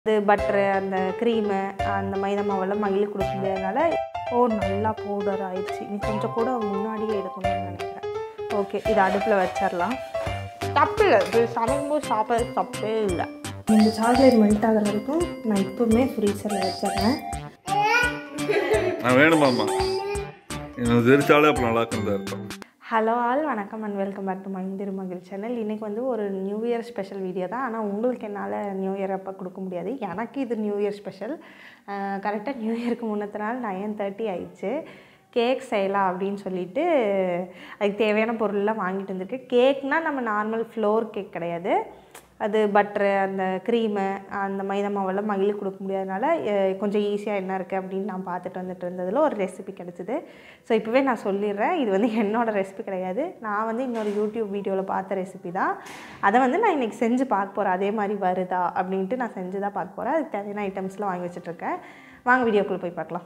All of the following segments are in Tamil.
அது பட்ரு அந்த க்ரீமு அந்த மைதா மாவெல்லாம் மகிழி கொடுக்க முடியாதனால ஓ நல்லா பவுடர் ஆயிடுச்சு நீ கொஞ்சம் கூட முன்னாடியே எடுக்கணும்னு நினைக்கிறேன் ஓகே இதை அடுப்பில் வச்சிடலாம் தப்பு இல்லை இது சமைக்கும்போது சாப்பிட்றது தப்பே இல்லை இந்த சாக்லேட் மெல்ட் ஆகிற வரைக்கும் நான் இப்போவுமே ஃப்ரீசரில் வச்சிடுறேன் நான் வேணுமாம்மா எனக்கு தெரிச்சாலே அப்போ நல்லா இருக்கிறதா இருக்கும் ஹலோ ஆல் வணக்கம் அண்ட் வெல்கம் பேக் டு மைந்திரு மகிழ் சேனல் இன்றைக்கி வந்து ஒரு நியூ இயர் ஸ்பெஷல் வீடியோ தான் ஆனால் உங்களுக்கு என்னால் நியூ இயர் அப்போ கொடுக்க முடியாது எனக்கு இது நியூ இயர் ஸ்பெஷல் கரெக்டாக நியூ இயருக்கு முன்னத்த நாள் நைன் தேர்ட்டி ஆயிடுச்சு கேக் செய்யலாம் அப்படின்னு சொல்லிட்டு அதுக்கு தேவையான பொருள்லாம் வாங்கிட்டு வந்திருக்கு கேக்னால் நம்ம நார்மல் ஃப்ளோர் கேக் கிடையாது அது பட்ரு அந்த க்ரீமு அந்த மைதா மாவெல்லாம் மகிழி கொடுக்க முடியாதனால அஹ், கொஞ்சம் ஈஸியாக என்ன இருக்குது அப்படின்னு நான் பார்த்துட்டு வந்துட்டு இருந்ததில் ஒரு ரெசிபி கிடச்சிது ஸோ இப்போவே நான் சொல்லிடுறேன் இது வந்து என்னோடய ரெசிபி கிடையாது நான் வந்து இன்னொரு யூடியூப் வீடியோவில் பார்த்த ரெசிபி தான் அதை வந்து நான் இன்றைக்கி செஞ்சு பார்க்க போகிறேன் அதே மாதிரி வருதா அப்படின்ட்டு நான் செஞ்சு தான் பார்க்க போகிறேன் அதுக்கு தேவையான ஐட்டம்ஸ்லாம் வாங்கி வச்சுட்ருக்கேன் வாங்க வீடியோக்குள்ளே போய் பார்க்கலாம்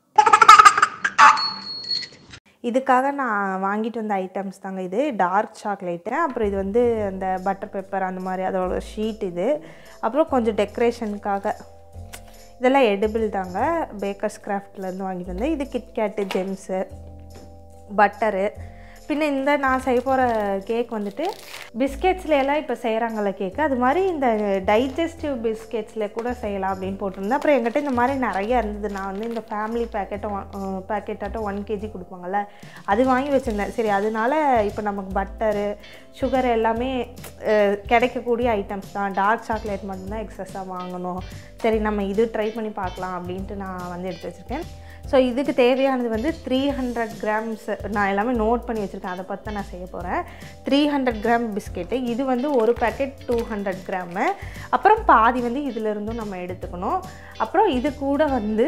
இதுக்காக நான் வாங்கிட்டு வந்த ஐட்டம்ஸ் தாங்க இது டார்க் சாக்லேட்டு அப்புறம் இது வந்து அந்த பட்டர் பெப்பர் அந்த மாதிரி அதோட ஷீட் இது அப்புறம் கொஞ்சம் டெக்கரேஷனுக்காக இதெல்லாம் எடிபிள் தாங்க பேக்கர்ஸ் கிராஃப்ட்லேருந்து வாங்கிட்டு வந்தேன் இது கிட்கேட்டு ஜெம்ஸு பட்டரு பின்ன இந்த நான் செய்ய போகிற கேக் வந்துட்டு பிஸ்கெட்ஸ்ல எல்லாம் இப்போ செய்கிறாங்கல்ல கேக்கு அது மாதிரி இந்த டைஜஸ்டிவ் பிஸ்கெட்ஸில் கூட செய்யலாம் அப்படின்னு போட்டிருந்தேன் அப்புறம் என்கிட்ட இந்த மாதிரி நிறைய இருந்தது நான் வந்து இந்த ஃபேமிலி பேக்கெட்டை பேக்கெட்டாட்டம் ஒன் கேஜி கொடுப்பாங்கல்ல அது வாங்கி வச்சுருந்தேன் சரி அதனால இப்போ நமக்கு பட்டரு சுகர் எல்லாமே அஹ், கிடைக்கக்கூடிய ஐட்டம்ஸ் தான் டார்க் சாக்லேட் மட்டும்தான் எக்ஸஸாக வாங்கணும் சரி நம்ம இது ட்ரை பண்ணி பார்க்கலாம் அப்படின்ட்டு நான் வந்து எடுத்து வச்சுருக்கேன் ஸோ இதுக்கு தேவையானது வந்து த்ரீ ஹண்ட்ரட் கிராம்ஸ் நான் எல்லாமே நோட் பண்ணி வச்சுருக்கேன் அதை பற்றி தான் நான் செய்ய போகிறேன் த்ரீ ஹண்ட்ரட் கிராம் பிஸ்கெட்டு இது வந்து ஒரு பேக்கெட் டூ ஹண்ட்ரட் கிராமு அப்புறம் பாதி வந்து இதிலிருந்தும் நம்ம எடுத்துக்கணும் அப்புறம் இது கூட வந்து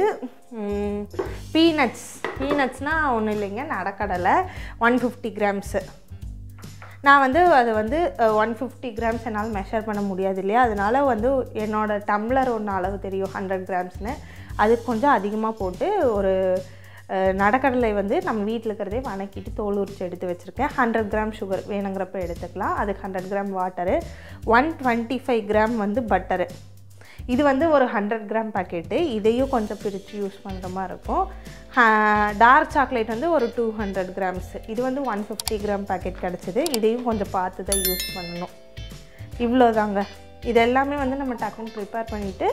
பீனட்ஸ் பீனட்ஸ்னால் ஒன்றும் இல்லைங்க நடக்கடலை ஒன் ஃபிஃப்டி கிராம்ஸு நான் வந்து அது வந்து ஒன் ஃபிஃப்டி கிராம்ஸ் என்னால் மெஷர் பண்ண முடியாது இல்லையா அதனால வந்து என்னோடய டம்ளர் ஒன்று அளவு தெரியும் ஹண்ட்ரட் கிராம்ஸ்னு அது கொஞ்சம் அதிகமாக போட்டு ஒரு அஹ், நடக்கடலை வந்து நம்ம வீட்டில் இருக்கிறதே வணக்கிட்டு தோல் உரிச்சு எடுத்து வச்சுருக்கேன் ஹண்ட்ரட் கிராம் சுகர் வேணுங்கிறப்ப எடுத்துக்கலாம் அதுக்கு hundred gram water one twenty five gram வந்து பட்டரு இது வந்து ஒரு ஹண்ட்ரட் கிராம் பாக்கெட்டு இதையும் கொஞ்சம் பிரித்து யூஸ் பண்ணுற மாதிரி இருக்கும் டார்க் சாக்லேட் வந்து ஒரு டூ ஹண்ட்ரட் கிராம்ஸ் இது வந்து ஒன் ஃபிஃப்டி கிராம் பாக்கெட் கிடச்சிது இதையும் கொஞ்சம் பார்த்து தான் யூஸ் பண்ணணும் இவ்வளோதாங்க இது எல்லாமே வந்து நம்ம டக்குன்னு ப்ரிப்பேர் பண்ணிவிட்டு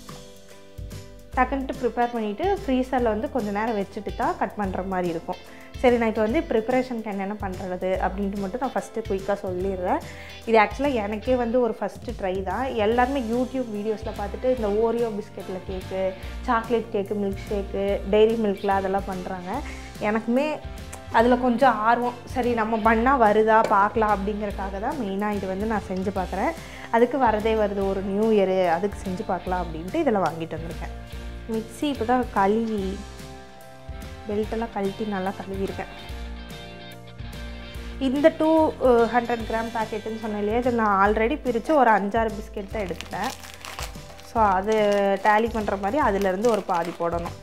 டக்குன்ட்டு ப்ரிப்பேர் பண்ணிவிட்டு ஃப்ரீசரில் வந்து கொஞ்சம் நேரம் வச்சுட்டு தான் கட் பண்ணுற மாதிரி இருக்கும் சரி நான் இப்போ வந்து ப்ரிப்பரேஷனுக்கு என்னென்ன பண்ணுறது அப்படின்ட்டு மட்டும் நான் ஃபஸ்ட்டு குயிக்காக சொல்லிடுறேன் இது ஆக்சுவலாக எனக்கே வந்து ஒரு ஃபஸ்ட்டு ட்ரை தான் எல்லாருமே யூடியூப் வீடியோஸில் பார்த்துட்டு இந்த ஓரியோ பிஸ்கெட்டில் cake chocolate cake milkshake dairy மில்கில் அதெல்லாம் பண்ணுறாங்க எனக்குமே அதில் கொஞ்சம் ஆர்வம் சரி நம்ம பண்ணால் வருதா பார்க்கலாம் அப்படிங்கிறக்காக தான் மெயினாக இது வந்து நான் செஞ்சு பார்க்குறேன் அதுக்கு வரதே வருது ஒரு நியூ இயரு அதுக்கு செஞ்சு பார்க்கலாம் அப்படின்ட்டு இதில் வாங்கிட்டு வந்திருக்கேன் மிக்ஸி இப்போ தான் கழுவி பெல்ட்டெல்லாம் கழட்டி நல்லா கழுவிருக்கேன் இந்த டூ ஹண்ட்ரட் கிராம் பேக்கெட்டுன்னு சொன்னேன் இல்லையா இதில் நான் ஆல்ரெடி பிரித்து ஒரு அஞ்சாறு பிஸ்கெட் தான் எடுத்துட்டேன் ஸோ அது டேலி பண்ணுற மாதிரி அதிலேருந்து ஒரு பாதி போடணும்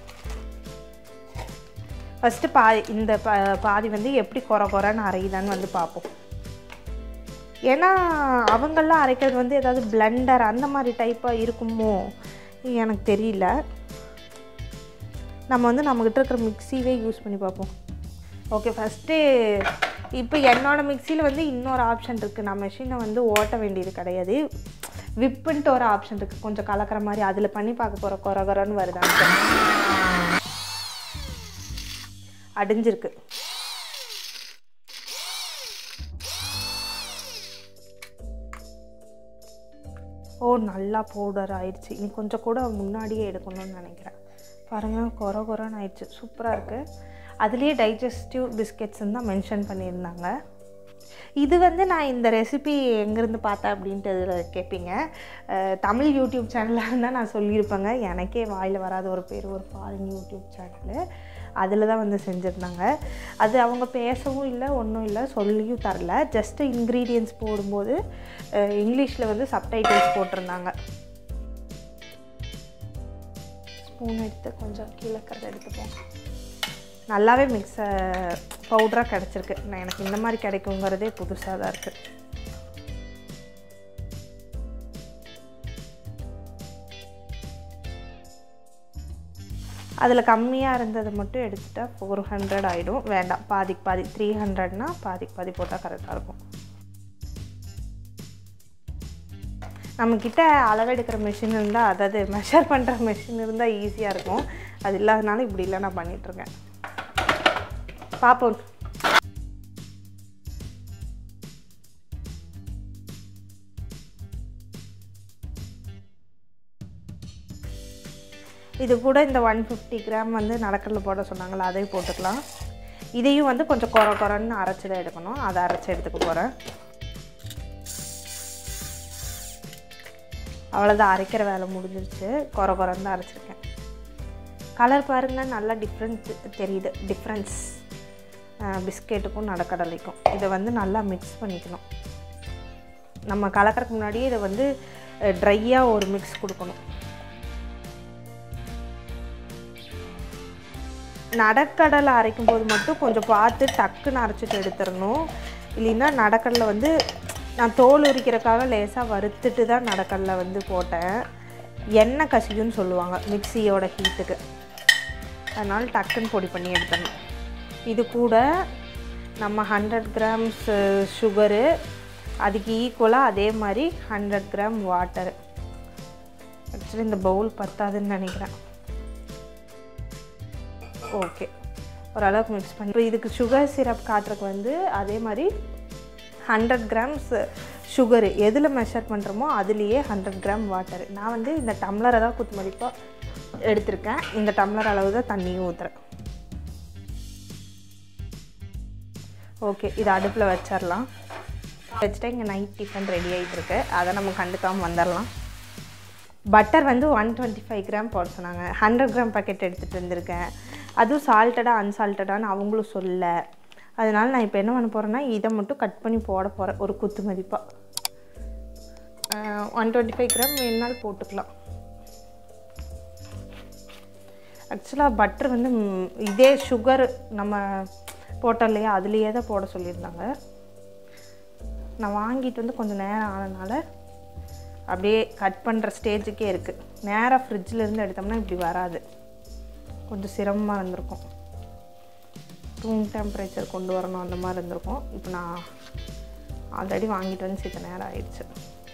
ஃபஸ்ட்டு பாதி இந்த பா பாதி வந்து எப்படி குறை குறைன்னு அரையுதான்னு வந்து பார்ப்போம் ஏன்னா அவங்கெல்லாம் அரைக்கிறது வந்து ஏதாவது பிளெண்டர் அந்த மாதிரி டைப்பாக இருக்குமோ எனக்கு தெரியல நம்ம வந்து நம்மக்கிட்ட இருக்கிற மிக்ஸிவே யூஸ் பண்ணி பார்ப்போம் ஓகே ஃபஸ்ட்டு இப்போ என்னோடய மிக்சியில் வந்து இன்னொரு ஆப்ஷன் இருக்குது நான் மெஷினை வந்து ஓட்ட வேண்டியது கிடையாது விப்புன்ட்டு ஒரு ஆப்ஷன் இருக்குது கொஞ்சம் கலக்கிற மாதிரி அதில் பண்ணி பார்க்க போகிற குறை குறைன்னு வருதான்னு அடிஞ்சிருக்கு ஓ நல்லா பவுடர் ஆயிடுச்சு இனி கொஞ்சம் கூட முன்னாடியே எடுக்கணும்னு நினைக்கிறேன் பாருங்கள் குறை குறைன்னு ஆயிடுச்சு சூப்பராக இருக்குது அதுலேயே டைஜஸ்டிவ் பிஸ்கெட்ஸ்ன்னு தான் மென்ஷன் பண்ணியிருந்தாங்க இது வந்து நான் இந்த ரெசிபி எங்கேருந்து பார்த்தேன் அப்படின்ட்டு இதில் கேட்பீங்க அஹ், தமிழ் யூடியூப் சேனலாக இருந்தால் நான் சொல்லியிருப்பேங்க எனக்கே வாயில் வராத ஒரு பேர் ஒரு ஃபாரின் யூடியூப் சேனலு அதில் தான் வந்து செஞ்சுருந்தாங்க அது அவங்க பேசவும் இல்லை ஒன்றும் இல்லை சொல்லியும் தரல ஜஸ்ட்டு இன்க்ரீடியன்ஸ் போடும்போது இங்கிலீஷில் வந்து சப்டைட்டில்ஸ் போட்டிருந்தாங்க ஸ்பூன் எடுத்து கொஞ்சம் கீழே இருக்கிறத எடுத்துப்போம் நல்லாவே மிக்ஸ பவுடராக கிடச்சிருக்கு நான் எனக்கு இந்த மாதிரி கிடைக்குங்கிறதே புதுசாக தான் இருக்குது அதில் கம்மியாக இருந்தது மட்டும் எடுத்துட்டா ஃபோர் ஹண்ட்ரட் ஆகிடும் வேண்டாம் பாதிக்கு பாதி த்ரீ ஹண்ட்ரட்னா பாதிக்கு பாதி போட்டால் கரெக்டாக இருக்கும் நம்மக்கிட்ட அளவெடுக்கிற மிஷின் இருந்தால் அதாவது மெஷர் பண்ணுற மிஷின் இருந்தால் ஈஸியாக இருக்கும் அது இல்லாதனால இப்படி இல்லை நான் பண்ணிகிட்ருக்கேன் பார்ப்போம் இது கூட இந்த ஒன் ஃபிஃப்டி கிராம் வந்து நடக்கடல போட சொன்னாங்களா அதையும் போட்டுக்கலாம் இதையும் வந்து கொஞ்சம் குறை குறைன்னு அரைச்சி தான் எடுக்கணும் அதை அரைச்சி எடுத்துக்க போகிறேன் அவ்வளோதான் அரைக்கிற வேலை முடிஞ்சிருச்சு குறை குறைன்னு தான் அரைச்சிருக்கேன் கலர் பாருங்கள் நல்லா டிஃப்ரெண்ட் தெரியுது டிஃப்ரென்ஸ் பிஸ்கெட்டுக்கும் நடக்கடலைக்கும் இதை வந்து நல்லா மிக்ஸ் பண்ணிக்கணும் நம்ம கலக்கறதுக்கு முன்னாடியே இதை வந்து ட்ரையாக ஒரு மிக்ஸ் கொடுக்கணும் நடக்கடலை அரைக்கும் போது மட்டும் கொஞ்சம் பார்த்து டக்குன்னு அரைச்சிட்டு எடுத்துடணும் இல்லைன்னா நடக்கடலை வந்து நான் தோல் உரிக்கிறதுக்காக லேசாக வறுத்துட்டு தான் நடக்கடலை வந்து போட்டேன் எண்ணெய் கசியுன்னு சொல்லுவாங்க மிக்சியோட ஹீட்டுக்கு அதனால் டக்குன்னு பொடி பண்ணி எடுத்துடணும் இது கூட நம்ம ஹண்ட்ரட் கிராம்ஸ் சுகரு அதுக்கு ஈக்குவலாக அதே மாதிரி ஹண்ட்ரட் கிராம் வாட்டரு ஆக்சுவலி இந்த பவுல் பத்தாதுன்னு நினைக்கிறேன் ஓகே ஓரளவுக்கு மிக்ஸ் பண்ணி இப்போ இதுக்கு சுகர் சிரப் காட்டுறதுக்கு வந்து அதே மாதிரி ஹண்ட்ரட் கிராம்ஸ் சுகரு எதில் மெஷர் பண்ணுறோமோ அதுலேயே ஹண்ட்ரட் கிராம் வாட்டர் நான் வந்து இந்த டம்ளரை தான் குத்து மதிப்பாக எடுத்திருக்கேன் இந்த டம்ளர் அளவு தான் தண்ணியும் ஊற்றுறேன் ஓகே இதை அடுப்பில் வச்சிடலாம் வச்சுட்டு இங்கே நைட் டிஃபன் ரெடி ஆகிட்டு இருக்கு அதை நம்ம கண்டுக்காமல் வந்துடலாம் பட்டர் வந்து ஒன் டுவெண்ட்டி ஃபைவ் கிராம் போட சொன்னாங்க ஹண்ட்ரட் கிராம் பாக்கெட் எடுத்துகிட்டு வந்திருக்கேன் அதுவும் சால்ட்டடாக அன்சால்ட்டடான்னு அவங்களும் சொல்ல அதனால் நான் இப்போ என்ன பண்ண போகிறேன்னா இதை மட்டும் கட் பண்ணி போட போகிறேன் ஒரு குத்து மதிப்பாக ஒன் டுவெண்ட்டி ஃபைவ் கிராம் வேணுனாலும் போட்டுக்கலாம் ஆக்சுவலாக பட்டர் வந்து ம், இதே சுகர் நம்ம போட்டோம் இல்லையா அதுலேயே தான் போட சொல்லியிருந்தாங்க நான் வாங்கிட்டு வந்து கொஞ்சம் நேரம் ஆனதுனால அப்படியே கட் பண்ணுற ஸ்டேஜுக்கே இருக்குது நேராக ஃப்ரிட்ஜில் இருந்து எடுத்தோம்னா இப்படி வராது கொஞ்சம் சிரமமாக இருந்திருக்கும் ரூம் டெம்பரேச்சர் கொண்டு வரணும் அந்த மாதிரி இருந்திருக்கும் இப்போ நான் ஆல்ரெடி வாங்கிட்டு வந்து சித்த நேரம் ஆயிடுச்சு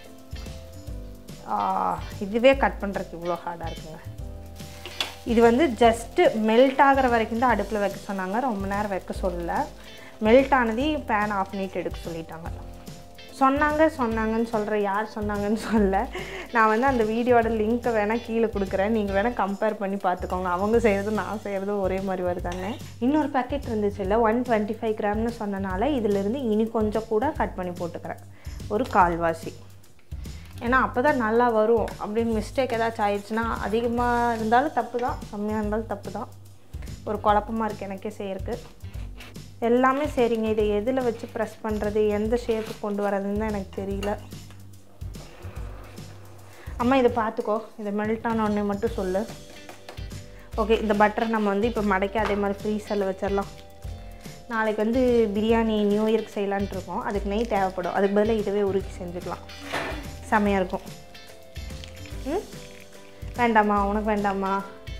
ஆ, இதுவே கட் பண்ணுறதுக்கு இவ்வளோ ஹார்டாக இருக்குங்க இது வந்து ஜஸ்ட்டு மெல்ட் ஆகிற வரைக்கும் தான் அடுப்பில் வைக்க சொன்னாங்க ரொம்ப நேரம் வைக்க சொல்லல மெல்ட் ஆனதையும் பேன் ஆஃப் பண்ணிட்டு எடுக்க சொல்லிட்டாங்க சொன்னாங்க சொன்னாங்கன்னு சொல்கிற யார் சொன்னாங்கன்னு சொல்ல நான் வந்து அந்த வீடியோட லிங்க்கை வேணால் கீழே கொடுக்குறேன் நீங்கள் வேணால் கம்பேர் பண்ணி பார்த்துக்கோங்க அவங்க செய்கிறதும் நான் செய்கிறதும் ஒரே மாதிரி வருதாங்க இன்னொரு பேக்கெட் இருந்துச்சு இல்லை ஒன் டுவெண்ட்டி ஃபைவ் கிராம்னு சொன்னனால இதிலிருந்து இனி கொஞ்சம் கூட கட் பண்ணி போட்டுக்கிறேன் ஒரு கால்வாசி ஏன்னா அப்போ தான் நல்லா வரும் அப்படின்னு மிஸ்டேக் ஏதாச்சும் ஆயிடுச்சுன்னா அதிகமாக இருந்தாலும் தப்பு தான் கம்மியாக இருந்தாலும் தப்பு தான் ஒரு குழப்பமா இருக்குது எனக்கே செய்யறதுக்கு எல்லாமே சரிங்க இதை எதில் வச்சு ப்ரெஸ் பண்ணுறது எந்த ஷேப்புக்கு கொண்டு வரதுன்னு தான் எனக்கு தெரியல அம்மா இதை பார்த்துக்கோ இதை மெல்ட் ஆன உடனே மட்டும் சொல்லு ஓகே இந்த பட்டர் நம்ம வந்து இப்போ மடக்கி அதே மாதிரி ஃப்ரீசரில் வச்சிடலாம் நாளைக்கு வந்து பிரியாணி நியூ இயர்க்கு செய்யலான்ட்டு இருக்கோம் அதுக்கு நெய் தேவைப்படும் அதுக்கு பதிலாக இதுவே உருக்கி செஞ்சுக்கலாம் செமையாக இருக்கும் ம் வேண்டாமா உனக்கு வேண்டாமா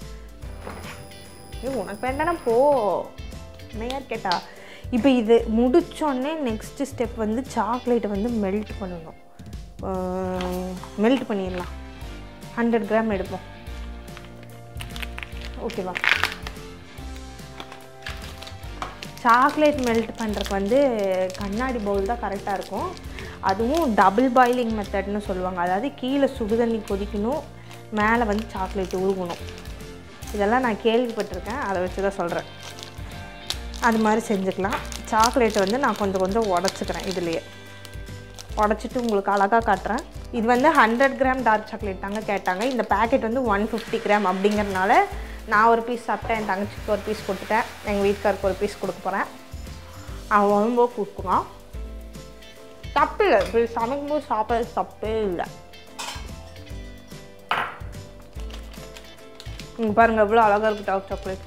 ஏ உனக்கு வேண்டாம்னா போ என்ன யார் கேட்டா இப்போ இது முடிச்சோடனே நெக்ஸ்ட்டு ஸ்டெப் வந்து சாக்லேட்டை வந்து மெல்ட் பண்ணணும் மெல்ட் பண்ணிடலாம் ஹண்ட்ரட் கிராம் எடுப்போம் ஓகேவா சாக்லேட் மெல்ட் பண்ணுறதுக்கு வந்து கண்ணாடி பவுல் தான் கரெக்டாக இருக்கும் அதுவும் டபுள் பாயிலிங் மெத்தட்னு சொல்லுவாங்க அதாவது கீழே சுடுதண்ணி கொதிக்கணும் மேலே வந்து சாக்லேட் உருகணும் இதெல்லாம் நான் கேள்விப்பட்டிருக்கேன் அதை வச்சு தான் சொல்கிறேன் அது மாதிரி செஞ்சுக்கலாம் சாக்லேட்டை வந்து நான் கொஞ்சம் கொஞ்சம் உடச்சிக்கிறேன் இதுலேயே உடச்சிட்டு உங்களுக்கு அழகாக காட்டுறேன் இது வந்து ஹண்ட்ரட் கிராம் டார்க் சாக்லேட் தாங்க கேட்டாங்க இந்த பேக்கெட் வந்து ஒன் ஃபிஃப்டி கிராம் அப்படிங்கிறதுனால நான் ஒரு பீஸ் சாப்பிட்டேன் என் தங்கச்சிக்கு ஒரு பீஸ் கொடுத்துட்டேன் எங்கள் வீட்டுக்காருக்கு ஒரு பீஸ் கொடுக்க போகிறேன் அவன் வரும்போது கொடுக்குறான் தப்பு இல்லை இப்படி சமைக்கும்போது சாப்பிட்றது தப்பே இல்லை இங்கே பாருங்கள் எவ்வளோ அழகாக இருக்குது டார்க் சாக்லேட்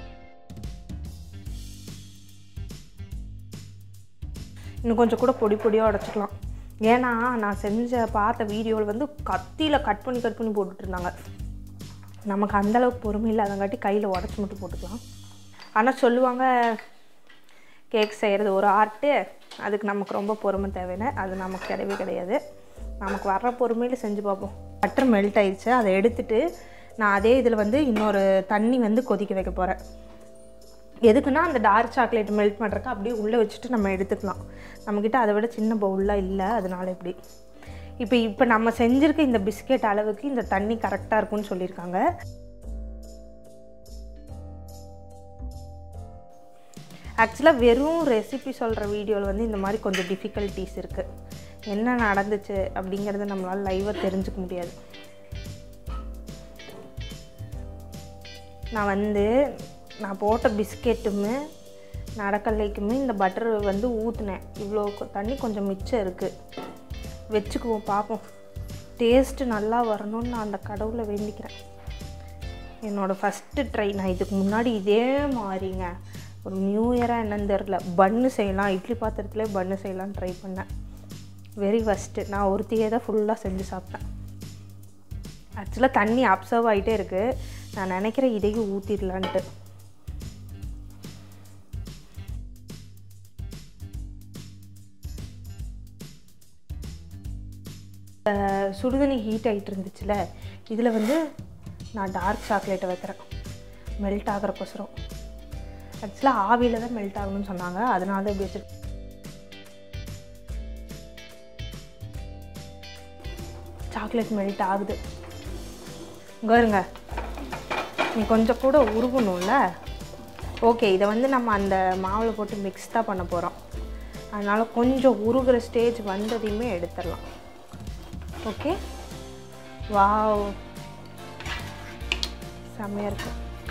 இன்னும் கொஞ்சம் கூட பொடி பொடியாக உடச்சிக்கலாம் ஏன்னா நான் செஞ்ச பார்த்த வீடியோவில் வந்து கத்தியில் கட் பண்ணி கட் பண்ணி போட்டுட்டு இருந்தாங்க நமக்கு அந்தளவுக்கு பொறுமை இல்லாதங்காட்டி கையில் உடச்சி மட்டும் போட்டுக்கலாம் ஆனால் சொல்லுவாங்க கேக் செய்கிறது ஒரு ஆர்ட்டு அதுக்கு நமக்கு ரொம்ப பொறுமை தேவைன்னு அது நமக்கு கிடையவே கிடையாது நமக்கு வர்ற பொறுமையில் செஞ்சு பார்ப்போம் பட்டர் மெல்ட் ஆயிடுச்சு அதை எடுத்துட்டு நான் அதே இதில் வந்து இன்னொரு தண்ணி வந்து கொதிக்க வைக்க போகிறேன் எதுக்குன்னா அந்த டார்க் சாக்லேட் மெல்ட் பண்ணுறக்கு அப்படியே உள்ளே வச்சுட்டு நம்ம எடுத்துக்கலாம் நம்மக்கிட்ட அதை விட சின்ன பவுல்லாம் இல்லை அதனால இப்படி இப்போ இப்போ நம்ம செஞ்சுருக்க இந்த பிஸ்கெட் அளவுக்கு இந்த தண்ணி கரெக்டாக இருக்கும்னு சொல்லியிருக்காங்க ஆக்சுவலாக வெறும் ரெசிபி சொல்கிற வீடியோவில் வந்து இந்த மாதிரி கொஞ்சம் டிஃபிகல்ட்டிஸ் இருக்குது என்ன நடந்துச்சு அப்படிங்கிறத நம்மளால் லைவாக தெரிஞ்சுக்க முடியாது நான் வந்து நான் போட்ட பிஸ்கெட்டுமே நடக்கல்லைக்குமே இந்த பட்டர் வந்து ஊற்றுனேன் இவ்வளோ கொ- தண்ணி கொஞ்சம் மிச்சம் இருக்குது வச்சுக்குவோம் பார்ப்போம் டேஸ்ட்டு நல்லா வரணும்னு நான் அந்த கடவுளை வேண்டிக்கிறேன் என்னோடய ஃபஸ்ட்டு ட்ரை நான் இதுக்கு முன்னாடி இதே மாதிரிங்க ஒரு நியூ இயராக என்னன்னு தெரில பன்னு செய்யலாம் இட்லி பாத்திரத்துலேயே பன்னு செய்யலாம்னு ட்ரை பண்ணேன் வெரி ஃபஸ்ட்டு நான் ஒருத்தியே தான் ஃபுல்லாக செஞ்சு சாப்பிட்டேன் ஆக்சுவலாக தண்ணி அப்சர்வ் ஆகிட்டே இருக்குது நான் நினைக்கிறேன் இதையும் ஊற்றிடலான்ட்டு அஹ் சுடுதண்ணி ஹீட் ஆகிட்டு இருந்துச்சுல இதில் வந்து நான் டார்க் சாக்லேட்டை வைக்கிறேன் மெல்ட் ஆகிறக்கோசரம் ஆக்சுவலாக ஆவியில் தான் மெல்ட் ஆகணும்னு சொன்னாங்க அதனால தான் இப்படி வச்சு சாக்லேட் மெல்ட் ஆகுது இங்க இருங்க நீ கொஞ்சம் கூட உருகணும்ல ஓகே இதை வந்து நம்ம அந்த மாவில் போட்டு மிக்ஸ் தான் பண்ண போகிறோம் அதனால் கொஞ்சம் உருகிற ஸ்டேஜ் வந்ததையுமே எடுத்துடலாம் ஓகே வாவ் செம்மையாக இருக்கு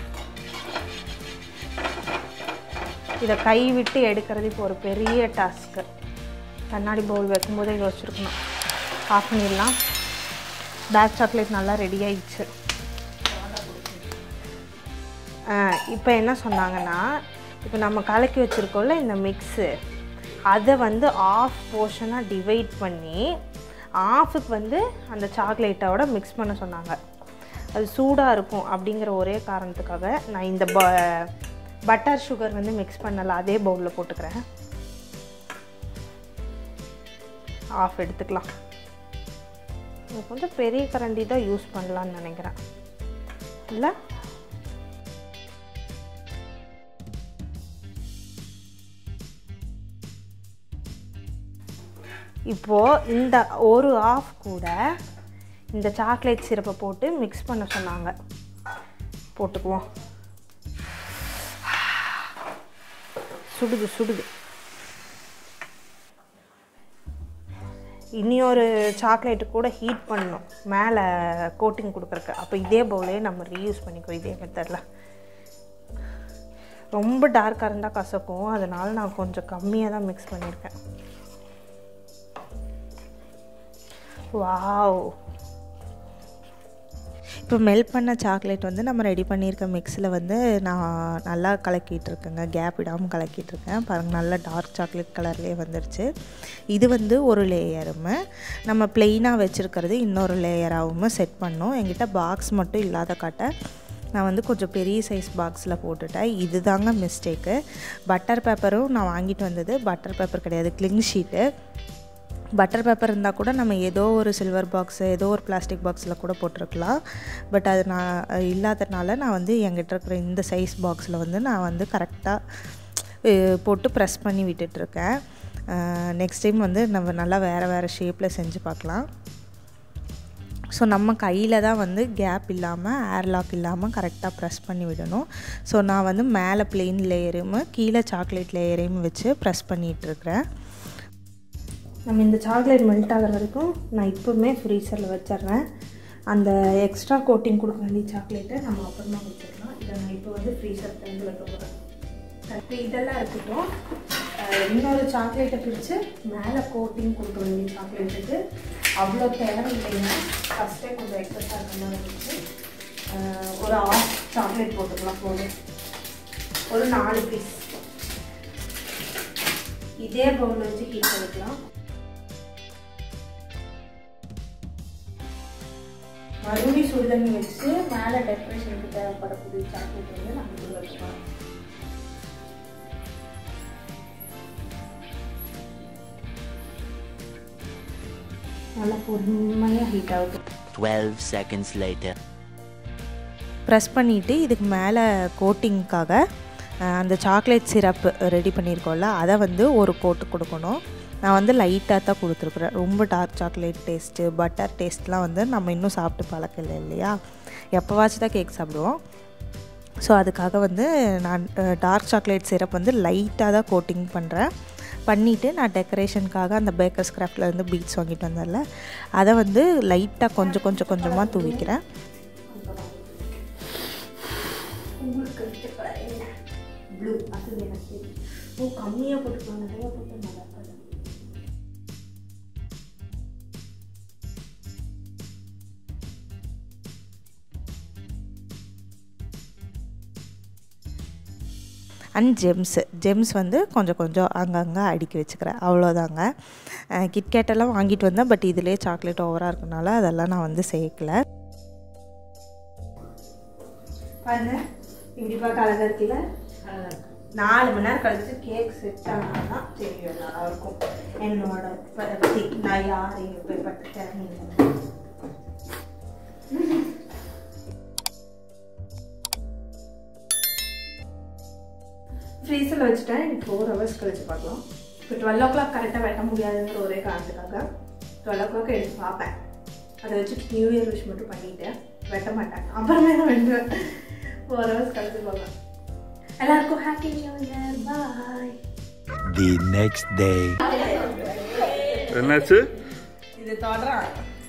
இதை கை விட்டு எடுக்கிறது இப்போ ஒரு பெரிய டாஸ்க்கு கண்ணாடி பவுல் வைக்கும்போதே யோசிச்சிருக்கணும் ஆஃப் பண்ணிடலாம் டார்க் சாக்லேட் நல்லா ரெடி ஆயிடுச்சு இப்போ என்ன சொன்னாங்கன்னா இப்போ நம்ம கலக்கி வச்சுருக்கோம்ல இந்த மிக்ஸு அதை வந்து ஆஃப் போர்ஷனாக டிவைட் பண்ணி ஆஃபுக்கு வந்து அந்த சாக்லேட்டோட மிக்ஸ் பண்ண சொன்னாங்க அது சூடாக இருக்கும் அப்படிங்கிற ஒரே காரணத்துக்காக நான் இந்த ப பட்டர் சுகர் வந்து மிக்ஸ் பண்ணல அதே பவுலில் போட்டுக்கிறேன் ஆஃப் எடுத்துக்கலாம் இது கொஞ்சம் பெரிய கரண்டி தான் யூஸ் பண்ணலான்னு நினைக்கிறேன் இல்லை இப்போது இந்த ஒரு ஆஃப் கூட இந்த சாக்லேட் சிரப்பை போட்டு மிக்ஸ் பண்ண சொன்னாங்க போட்டுக்குவோம் சுடுது சுடுது இனி ஒரு சாக்லேட்டு கூட ஹீட் பண்ணணும் மேலே கோட்டிங் கொடுக்குறக்கு அப்போ இதே பவுலே நம்ம ரீயூஸ் பண்ணிக்குவோம் இதே மெத்தடில் ரொம்ப டார்க்காக இருந்தால் கசக்கும் அதனால் நான் கொஞ்சம் கம்மியாக தான் மிக்ஸ் பண்ணியிருக்கேன் வாவ் இப்போ மெல்ட் பண்ண சாக்லேட் வந்து நம்ம ரெடி பண்ணியிருக்க மிக்ஸில் வந்து நான் நல்லா கலக்கிட்டு இருக்கேங்க கேப் விடாமல் கலக்கிட்டு இருக்கேன் பாருங்கள் நல்லா டார்க் சாக்லேட் கலர்லேயே வந்துருச்சு இது வந்து ஒரு லேயருமே நம்ம பிளெயினாக வச்சுருக்கிறது இன்னொரு லேயராகவும் செட் பண்ணோம் என்கிட்ட பாக்ஸ் மட்டும் இல்லாத காட்ட நான் வந்து கொஞ்சம் பெரிய சைஸ் பாக்ஸில் போட்டுட்டேன் இது தாங்க மிஸ்டேக்கு பட்டர் பேப்பரும் நான் வாங்கிட்டு வந்தது பட்டர் பேப்பர் கிடையாது கிளிங் ஷீட்டு பட்டர் பேப்பர் இருந்தால் கூட நம்ம ஏதோ ஒரு சில்வர் பாக்ஸு ஏதோ ஒரு பிளாஸ்டிக் பாக்ஸில் கூட போட்டிருக்கலாம் பட் அது நான் இல்லாதனால நான் வந்து என்கிட்ட இருக்கிற இந்த சைஸ் பாக்ஸில் வந்து நான் வந்து கரெக்டாக போட்டு ப்ரெஸ் பண்ணி விட்டுட்ருக்கேன் நெக்ஸ்ட் டைம் வந்து நம்ம நல்லா வேறு வேறு ஷேப்பில் செஞ்சு பார்க்கலாம் ஸோ நம்ம கையில் தான் வந்து கேப் இல்லாமல் ஏர்லாக் இல்லாமல் கரெக்டாக ப்ரெஸ் பண்ணி விடணும் ஸோ நான் வந்து மேலே பிளெயின் லேயரும் கீழே சாக்லேட் லேயரையும் வச்சு ப்ரெஸ் பண்ணிகிட்ருக்கிறேன் நம்ம இந்த சாக்லேட் மெல்ட் ஆகிற வரைக்கும் நான் இப்போவுமே ஃப்ரீசரில் வச்சிடுறேன் அந்த எக்ஸ்ட்ரா கோட்டிங் கொடுக்க வேண்டிய சாக்லேட்டை நம்ம அப்புறமா வச்சிடலாம் இதை நான் இப்போ வந்து ஃப்ரீசர் டைமில் வைக்க போகிறேன் இப்போ இதெல்லாம் இருக்கட்டும் அஹ் இன்னொரு சாக்லேட்டை பிரித்து மேலே கோட்டிங் கொடுக்க வேண்டிய சாக்லேட்டுக்கு அவ்வளோ தேவை இல்லைங்க ஃபஸ்ட்டே கொஞ்சம் எக்ஸஸாக இருக்க மாதிரி இருந்துச்சு அஹ் ஒரு ஆஃப் சாக்லேட் போட்டுக்கலாம் போதும் ஒரு நாலு பீஸ் இதே பவுல் வச்சு ஹீட் பண்ணிக்கலாம் மறுபடியும் சுடுதண்ணி வச்சு மேலே டெக்கரேஷனுக்கு தேவைப்படக்கூடிய சாக்லேட் வந்து நம்ம இது வச்சுக்கலாம் நல்லா பொறுமையாக ஹீட் ஆகுது 12 seconds later. ப்ரெஸ் பண்ணிவிட்டு இதுக்கு மேலே கோட்டிங்க்காக அந்த சாக்லேட் சிரப் ரெடி பண்ணியிருக்கோம்ல அதை வந்து ஒரு கோட்டு கொடுக்கணும் நான் வந்து லைட்டாக தான் கொடுத்துருக்குறேன் ரொம்ப டார்க் சாக்லேட் டேஸ்ட்டு பட்டர் டேஸ்ட்லாம் வந்து நம்ம இன்னும் சாப்பிட்டு பழக்கம் இல்லை இல்லையா எப்போவாச்சும் தான் கேக் சாப்பிடுவோம் ஸோ அதுக்காக வந்து நான் டார்க் சாக்லேட் சிரப் வந்து லைட்டாக தான் கோட்டிங் பண்ணுறேன் பண்ணிவிட்டு நான் டெக்கரேஷனுக்காக அந்த பேக்கர்ஸ் கிராஃப்டில் வந்து பீட்ஸ் வாங்கிட்டு வந்தேன்ல அதை வந்து லைட்டாக கொஞ்சம் கொஞ்சம் கொஞ்சமாக தூவிக்கிறேன் ப்ளூ அது எனக்கு ஓ கம்மியாக போட்டுக்கலாம் நிறைய போட்டு நல்லா இருக்காது அண்ட் ஜெம்ஸு ஜெம்ஸ் வந்து கொஞ்சம் கொஞ்சம் அங்கங்கே அடுக்கி வச்சுக்கிறேன் அவ்வளோதாங்க கிட்கேட்டெல்லாம் வாங்கிட்டு வந்தேன் பட் இதிலே சாக்லேட் ஓவராக இருக்கனால அதெல்லாம் நான் வந்து சேர்க்கல பாருங்க இப்படி பார்க்க அழகாக இருக்குல்ல நாலு மணி நேரம் கழிச்சு கேக் செட் ஆனால் தான் தெரியும் நல்லா இருக்கும் என்னோட பற்றி நான் யார் எப்படிப்பட்ட திறமை ஃப்ரீசரில் வச்சுட்டேன் எனக்கு ஃபோர் ஹவர்ஸ் கழிச்சு பார்க்கலாம் இப்போ டுவெல் ஓ கிளாக் கரெக்டாக வெட்ட முடியாதுங்கிற ஒரே காரணத்துக்காக டுவெல் ஓ கிளாக் எடுத்து பார்ப்பேன் அதை வச்சுட்டு நியூ இயர் விஷ் மட்டும் பண்ணிவிட்டு வெட்ட மாட்டேன் அப்புறமே தான் வெட்டுவேன் ஃபோர் ஹவர்ஸ் கழிச்சு பார்க்கலாம் எல்லாருக்கும் happy new year bye The next day. என்னாச்சு இது தொடரான்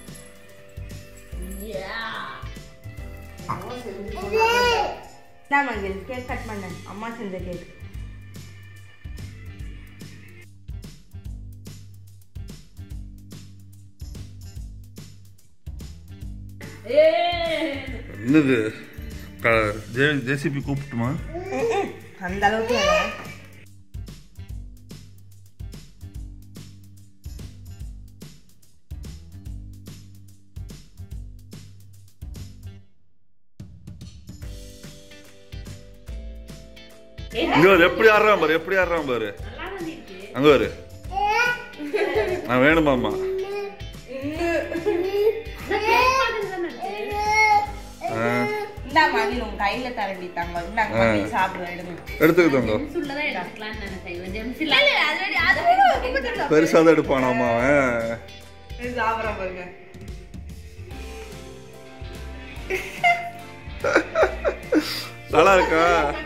மஞ்சள் கேக் கட் பண்ணேன் அம்மா செஞ்ச கேக் என்னது க ஜே ஜேசிபி கூப்பிட்டுமா அந்த அளவுக்கு இல்லை. இங்க ஒரு எப்படி ஆடுறான் பாரு எப்படி ஆடுறான் பாரு அங்க பாரு நான் வேணுமாம்மா ஆ, இந்தாம்மா அது உங்க கையில தரண்டி தாங்க இந்தாங்க ஆ. மம்மி சாப்பிடுவேன் எடுங்க எடுத்துக்கிட்டோங்க பெருசாக தான் எடுப்பானாமா அவன் இது சாப்பிட்றேன் பாருங்க நல்லா இருக்கா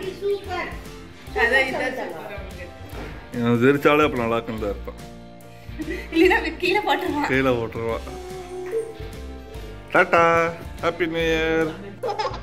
அதான் இதான் சாப்பிட்றேன் எனக்கு தெரிச்சாலே அப்போ நல்லா இருக்குன்னு தான் இருப்பான் இல்லைன்னா கீழே போட்டுருவான் கீழே போட்டுருவான் டாட்டா ஹாப்பி நியூ இயர்